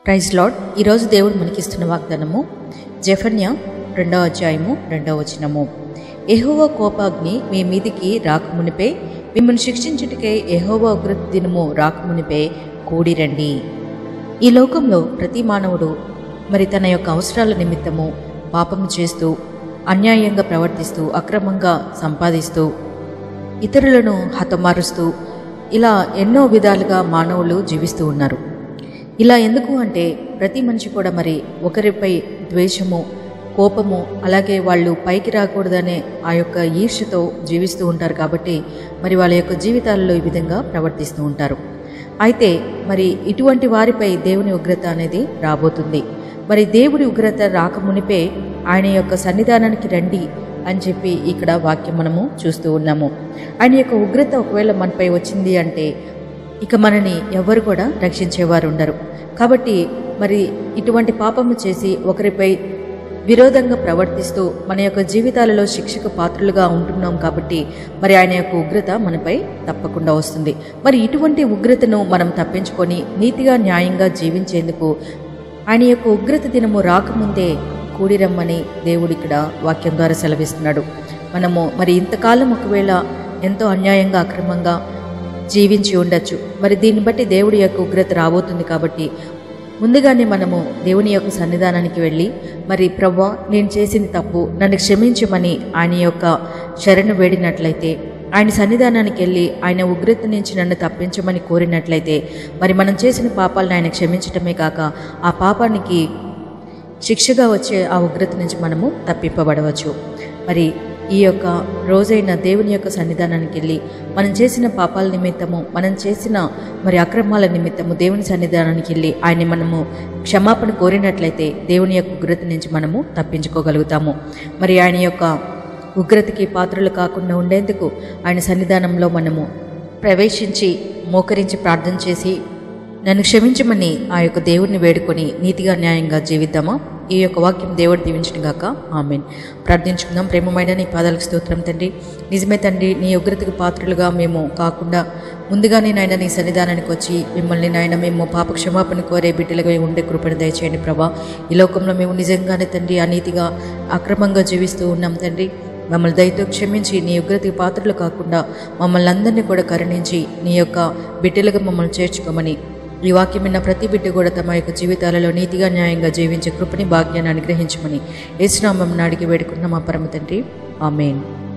praise lord ఈరోజు దేవుడు మనకిస్తున్న వాగ్దానము జఫన్య రెండవ అధ్యాయము రెండవ వచనము ఎహోవా కోపాగ్ని మీ మీదికి రాకమునిపే మిమ్మల్ని శిక్షించుటకే ఎహోవా ఉగ్రత దినము రాకమునిపే కూడిరండి ఈ లోకంలో ప్రతి మానవుడు మరి తన యొక్క అవసరాల నిమిత్తము పాపము చేస్తూ అన్యాయంగా ప్రవర్తిస్తూ అక్రమంగా సంపాదిస్తూ ఇతరులను హతమారుస్తూ ఇలా ఎన్నో విధాలుగా మానవులు జీవిస్తూ ఉన్నారు ఇలా ఎందుకు అంటే ప్రతి మనిషి కూడా మరి ఒకరిపై ద్వేషము కోపము అలాగే వాళ్ళు పైకి రాకూడదనే ఆ యొక్క ఈర్ష్యతో జీవిస్తూ ఉంటారు కాబట్టి మరి వాళ్ళ యొక్క జీవితాలలో ఈ విధంగా ప్రవర్తిస్తూ ఉంటారు అయితే మరి ఇటువంటి వారిపై దేవుని ఉగ్రత అనేది రాబోతుంది మరి దేవుడి ఉగ్రత రాకమునిపే ఆయన యొక్క సన్నిధానానికి రండి అని చెప్పి ఇక్కడ వాక్యం మనము చూస్తూ ఉన్నాము ఆయన యొక్క ఉగ్రత ఒకవేళ మనపై వచ్చింది అంటే ఇక మనని ఎవరు కూడా రక్షించేవారు ఉండరు కాబట్టి మరి ఇటువంటి పాపము చేసి ఒకరిపై విరోధంగా ప్రవర్తిస్తూ మన యొక్క జీవితాలలో శిక్షకు పాత్రలుగా ఉంటున్నాం కాబట్టి మరి ఆయన యొక్క ఉగ్రత మనపై తప్పకుండా వస్తుంది మరి ఇటువంటి ఉగ్రతను మనం తప్పించుకొని నీతిగా న్యాయంగా జీవించేందుకు ఆయన యొక్క ఉగ్రత దినము రాకముందే కూడిరమ్మని దేవుడు ఇక్కడ వాక్యం ద్వారా సెలవిస్తున్నాడు మనము మరి ఇంతకాలం ఒకవేళ ఎంతో అన్యాయంగా అక్రమంగా జీవించి ఉండొచ్చు మరి దీన్ని బట్టి దేవుడి యొక్క ఉగ్రత రాబోతుంది కాబట్టి ముందుగానే మనము దేవుని యొక్క సన్నిధానానికి వెళ్ళి మరి ప్రవ్వా నేను చేసింది తప్పు నన్ను క్షమించమని ఆయన యొక్క శరణు వేడినట్లయితే ఆయన సన్నిధానానికి వెళ్ళి ఆయన ఉగ్రత నుంచి నన్ను తప్పించమని కోరినట్లయితే మరి మనం చేసిన పాపాలను ఆయన క్షమించటమే కాక ఆ పాపానికి శిక్షగా వచ్చే ఆ ఉగ్రత నుంచి మనము తప్పింపబడవచ్చు మరి ఈ యొక్క రోజైన దేవుని యొక్క సన్నిధానానికి వెళ్ళి మనం చేసిన పాపాల నిమిత్తము మనం చేసిన మరి అక్రమాల నిమిత్తము దేవుని సన్నిధానానికి వెళ్ళి ఆయన మనము క్షమాపణ కోరినట్లయితే దేవుని యొక్క ఉగ్రత నుంచి మనము తప్పించుకోగలుగుతాము మరి ఆయన యొక్క ఉగ్రతకి పాత్రలు కాకుండా ఉండేందుకు ఆయన సన్నిధానంలో మనము ప్రవేశించి మోకరించి ప్రార్థన చేసి నన్ను క్షమించమని ఆ యొక్క దేవుడిని వేడుకొని నీతిగా న్యాయంగా జీవిద్దామా ఈ యొక్క వాక్యం దేవుడు దీవించిన గాక ఆమెన్ ప్రార్థించుకుందాం ప్రేమమైన నీ పాదాలకు స్తోత్రం తండ్రి నిజమే తండ్రి నీ ఉగ్రతకు పాత్రలుగా మేము కాకుండా ముందుగానే నాయన నీ సన్నిధానానికి వచ్చి మిమ్మల్ని నాయన మేము పాప క్షమాపణ కోరే బిడ్డలుగా ఉండే కృపను దయచేయండి ప్రభా ఈ లోకంలో మేము నిజంగానే తండ్రి అనీతిగా అక్రమంగా జీవిస్తూ ఉన్నాం తండ్రి మమ్మల్ని దయతో క్షమించి నీ ఉగ్రతకి పాత్రలు కాకుండా మమ్మల్ని అందరినీ కూడా కరుణించి నీ యొక్క బిడ్డలుగా మమ్మల్ని చేర్చుకోమని ఈ వాక్యం విన్న ప్రతి బిడ్డ కూడా తమ యొక్క జీవితాలలో నీతిగా న్యాయంగా జీవించే కృపని భాగ్యాన్ని అనుగ్రహించమని ఏసునామం నాడికి వేడుకున్న మా పరమ తండ్రి ఆమెన్